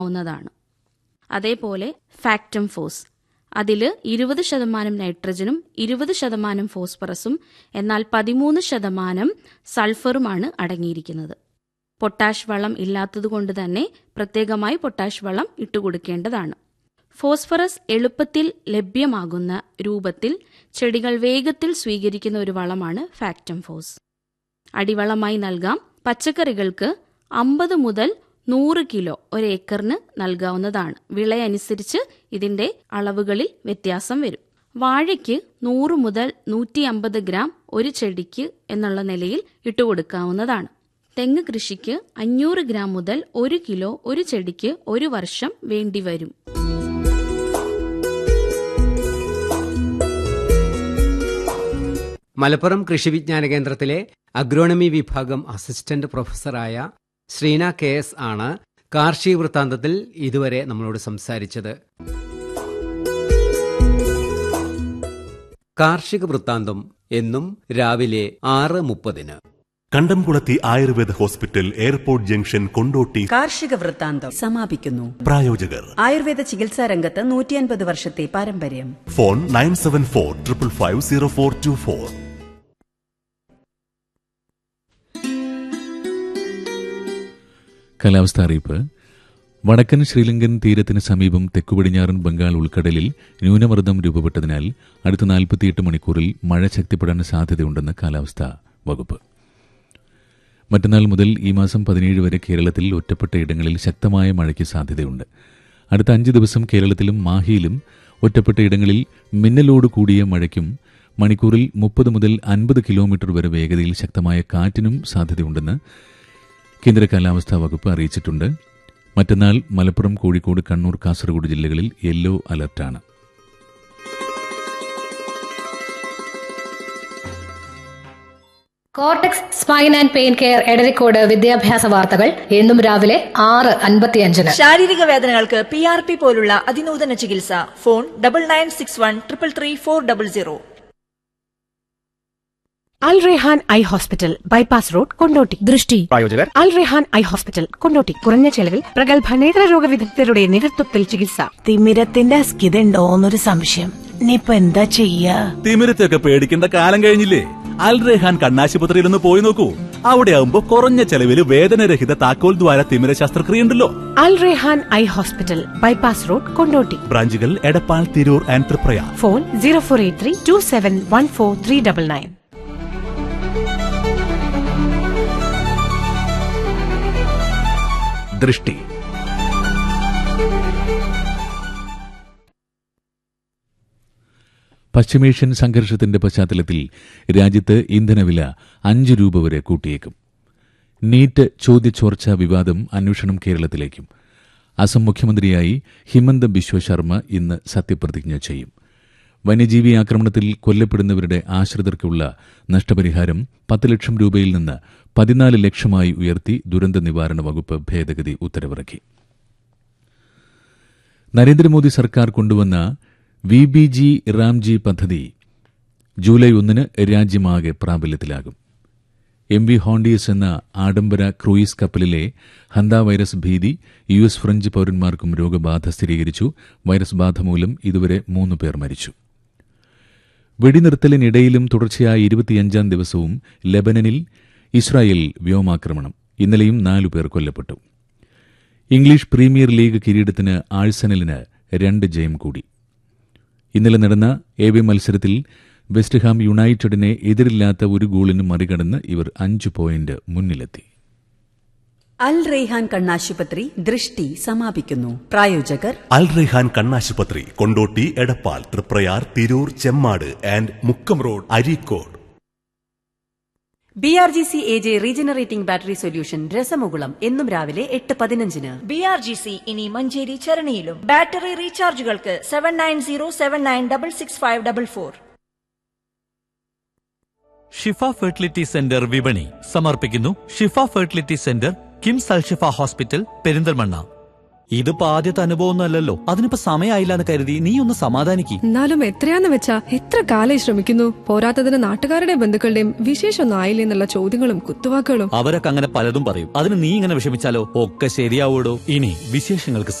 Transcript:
വുന്നതാണ് അതേപോലെ ഫാക്ടം ഫോസ് അതിൽ ഇരുപത് ശതമാനം നൈട്രജനും ഇരുപത് ശതമാനം ഫോസ്ഫറസും എന്നാൽ പതിമൂന്ന് ശതമാനം സൾഫറുമാണ് അടങ്ങിയിരിക്കുന്നത് പൊട്ടാഷ് വളം ഇല്ലാത്തതുകൊണ്ട് തന്നെ പ്രത്യേകമായി പൊട്ടാഷ് വളം ഇട്ടുകൊടുക്കേണ്ടതാണ് ഫോസ്ഫറസ് എളുപ്പത്തിൽ ലഭ്യമാകുന്ന രൂപത്തിൽ ചെടികൾ വേഗത്തിൽ സ്വീകരിക്കുന്ന ഒരു വളമാണ് ഫാക്ടം ഫോസ് അടിവളമായി നൽകാം പച്ചക്കറികൾക്ക് അമ്പത് മുതൽ നൂറ് കിലോ ഒരു ഏക്കറിന് നൽകാവുന്നതാണ് വിളയനുസരിച്ച് ഇതിന്റെ അളവുകളിൽ വ്യത്യാസം വരും വാഴയ്ക്ക് നൂറ് മുതൽ നൂറ്റി അമ്പത് ഗ്രാം ഒരു ചെടിക്ക് എന്നുള്ള നിലയിൽ ഇട്ടുകൊടുക്കാവുന്നതാണ് തെങ്ങ് കൃഷിക്ക് അഞ്ഞൂറ് ഗ്രാം മുതൽ ഒരു കിലോ ഒരു ചെടിക്ക് ഒരു വർഷം വേണ്ടിവരും മലപ്പുറം കൃഷി വിജ്ഞാന കേന്ദ്രത്തിലെ അഗ്രോണമി വിഭാഗം അസിസ്റ്റന്റ് പ്രൊഫസറായ ശ്രീന കെ എസ് ആണ് കാർഷിക വൃത്താന്തത്തിൽ ഇതുവരെ നമ്മളോട് സംസാരിച്ചത് കാർഷിക വൃത്താന്തം എന്നും രാവിലെ ആറ് മുപ്പതിന് Kandamkulathy Ayurveda hospital airport junction Kondotty കാർഷിക വൃത്താന്തം സമാപിക്കുന്നു പ്രായോജകർ ആയുർവേദ ചികിത്സാ രംഗത്ത് നൂറ്റിയൻപത് വർഷത്തെ പാരമ്പര്യം phone nine seven four triple five zero four two four കാലാവസ്ഥ അറിയിപ്പ് വടക്കൻ ശ്രീലങ്കൻ തീരത്തിന് സമീപം തെക്കുപടിഞ്ഞാറൻ ബംഗാൾ ഉൾക്കടലിൽ ന്യൂനമർദ്ദം രൂപപ്പെട്ടതിനാൽ അടുത്ത നാൽപ്പത്തിയെട്ട് മണിക്കൂറിൽ മഴ ശക്തിപ്പെടാൻ സാധ്യതയുണ്ടെന്ന് കാലാവസ്ഥാ വകുപ്പ് മറ്റന്നാൾ മുതൽ ഈ മാസം പതിനേഴ് വരെ കേരളത്തിൽ ഒറ്റപ്പെട്ട ഇടങ്ങളിൽ ശക്തമായ മഴയ്ക്ക് സാധ്യതയുണ്ട് അടുത്ത അഞ്ച് ദിവസം കേരളത്തിലും മാഹിയിലും ഒറ്റപ്പെട്ട ഇടങ്ങളിൽ മിന്നലോട് കൂടിയ മഴയ്ക്കും മണിക്കൂറിൽ മുപ്പത് മുതൽ അൻപത് കിലോമീറ്റർ വരെ വേഗതയിൽ ശക്തമായ കാറ്റിനും സാധ്യതയുണ്ടെന്ന് കേന്ദ്ര കാലാവസ്ഥാ വകുപ്പ് അറിയിച്ചിട്ടുണ്ട് മറ്റന്നാൾ മലപ്പുറം കോഴിക്കോട് കണ്ണൂർ കാസർഗോഡ് ജില്ലകളിൽ യെല്ലോ അലർട്ടാണ് cortex spine and pain care Edarikode വിദ്യാഭ്യാസ വാർത്തകൾ എന്നും രാവിലെ ആറ് അൻപത്തിയഞ്ചിന് ശാരീരിക വേദനകൾക്ക് പി ആർ പി പോലുള്ള അതിനൂതന ചികിത്സ phone double nine six one triple three four double zero Al Rehan eye hospital bypass road Kondotty ദൃഷ്ടി പ്രായോജകർ അൽ റെഹാൻ ഐ ഹോസ്പിറ്റൽ കൊണ്ടോട്ടി കുറഞ്ഞ ചെലവിൽ പ്രഗത്ഭ നേത്രരോഗ വിദഗ്ധരുടെ നേതൃത്വത്തിൽ ചികിത്സ തിമിരത്തിന്റെ അസ്കിതണ്ടോന്നൊരു സംശയം ഇനിയിപ്പൊ എന്താ ചെയ്യാ തിമിരത്തൊക്കെ പേടിക്കേണ്ട കാലം കഴിഞ്ഞില്ലേ അൽ റെഹാൻ കണ്ണാശുപത്രിയിൽ ഒന്ന് പോയി നോക്കൂ അവിടെ ആവുമ്പോ കുറഞ്ഞ ചെലവിൽ വേദനരഹിത താക്കോൽ ദ്വാര തിമിര ശസ്ത്രക്രിയ ഉണ്ടല്ലോ Al Rehan eye hospital bypass road Kondotty ബ്രാഞ്ചുകൾ Edappal Tirur and Triprayar phone zero four eight three two seven one four three double nine ദൃഷ്ടി പശ്ചിമേഷ്യൻ സംഘർഷത്തിന്റെ പശ്ചാത്തലത്തിൽ രാജ്യത്ത് ഇന്ധനവില അഞ്ച് രൂപ വരെ കൂട്ടിയേക്കും നീറ്റ് ചോദ്യചോർച്ച വിവാദം അന്വേഷണം കേരളത്തിലേക്കും അസം മുഖ്യമന്ത്രിയായി ഹിമന്ത ബിശ്വ ശർമ്മ ഇന്ന് സത്യപ്രതിജ്ഞ ചെയ്യും വന്യജീവി ആക്രമണത്തിൽ കൊല്ലപ്പെടുന്നവരുടെ ആശ്രിതർക്കുള്ള നഷ്ടപരിഹാരം പത്ത് ലക്ഷം രൂപയിൽ നിന്ന് പതിനാല് ലക്ഷമായി ഉയർത്തി ദുരന്ത നിവാരണ വകുപ്പ് ഭേദഗതി ഉത്തരവിറക്കി നരേന്ദ്രമോദി സർക്കാർ കൊണ്ടുവന്ന വി ബി ജി റാംജി പദ്ധതി ജൂലൈ ഒന്നിന് രാജ്യമാകെ പ്രാബല്യത്തിലാകും എം വി ഹോണ്ടിയസ് എന്ന ആഡംബര ക്രൂയിസ് കപ്പലിലെ ഹന്ത വൈറസ് ഭീതി യു എസ് ഫ്രഞ്ച് പൌരന്മാർക്കും രോഗബാധ സ്ഥിരീകരിച്ചു വൈറസ് ബാധ മൂലം ഇതുവരെ മൂന്ന് പേർ മരിച്ചു വെടിനിർത്തലിനിടയിലും തുടർച്ചയായ ഇരുപത്തിയഞ്ചാം ദിവസവും ലെബനനിൽ ഇസ്രായേൽ വ്യോമാക്രമണം ഇന്നലെയും നാലു പേർ കൊല്ലപ്പെട്ടു ഇംഗ്ലീഷ് പ്രീമിയർ ലീഗ് കിരീടത്തിന് ആഴ്സണലിന് രണ്ട് ജയം കൂടി ഇന്നലെ നടന്ന എ ബി മത്സരത്തിൽ വെസ്റ്റ്ഹാം യുണൈറ്റഡിനെ എതിരില്ലാത്ത ഒരു ഗോളിന് മറികടന്ന് ഇവർ അഞ്ച് പോയിന്റ് മുന്നിലെത്തി അൽ റെയ്ഹാൻ കണ്ണാശുപത്രി ദൃഷ്ടി സമാപിക്കുന്നു പ്രായോജകർ അൽ റെഹാൻ കണ്ണാശുപത്രി Kondotty Edappal Triprayar Tirur Chemmad and Mukkam road Areekode B R G C A J regenerating battery solution രസമുകുളം എന്നും രാവിലെ എട്ട് പതിനഞ്ചിന് ബി ആർ ജി സി ഇനി മഞ്ചേരി ചരണിയിലും ബാറ്ററി റീചാർജുകൾക്ക് seven nine zero seven nine double six five double four Shifa fertility centre വിപണി സമർപ്പിക്കുന്നു Shifa fertility centre KIMS Alshifa hospital Perinthalmanna ഇതിപ്പോ ആദ്യത്തെ അനുഭവമൊന്നും അല്ലല്ലോ അതിനിപ്പോ സമയമായില്ല എന്ന് കരുതി നീ ഒന്ന് സമാധാനിക്ക് എന്നാലും എത്രയാന്ന് വെച്ചാ എത്ര കാലായി ശ്രമിക്കുന്നു പോരാത്തതിന് നാട്ടുകാരുടെ ബന്ധുക്കളുടെയും വിശേഷമൊന്നും ആയില്ലേ എന്നുള്ള ചോദ്യങ്ങളും കുത്തുവാക്കുകളും അവരൊക്കെ അങ്ങനെ പലതും പറയും അതിന് നീ ഇങ്ങനെ വിഷമിച്ചാലോ ഒക്കെ ശരിയാവൂടോ ഇനി വിശേഷങ്ങൾക്ക്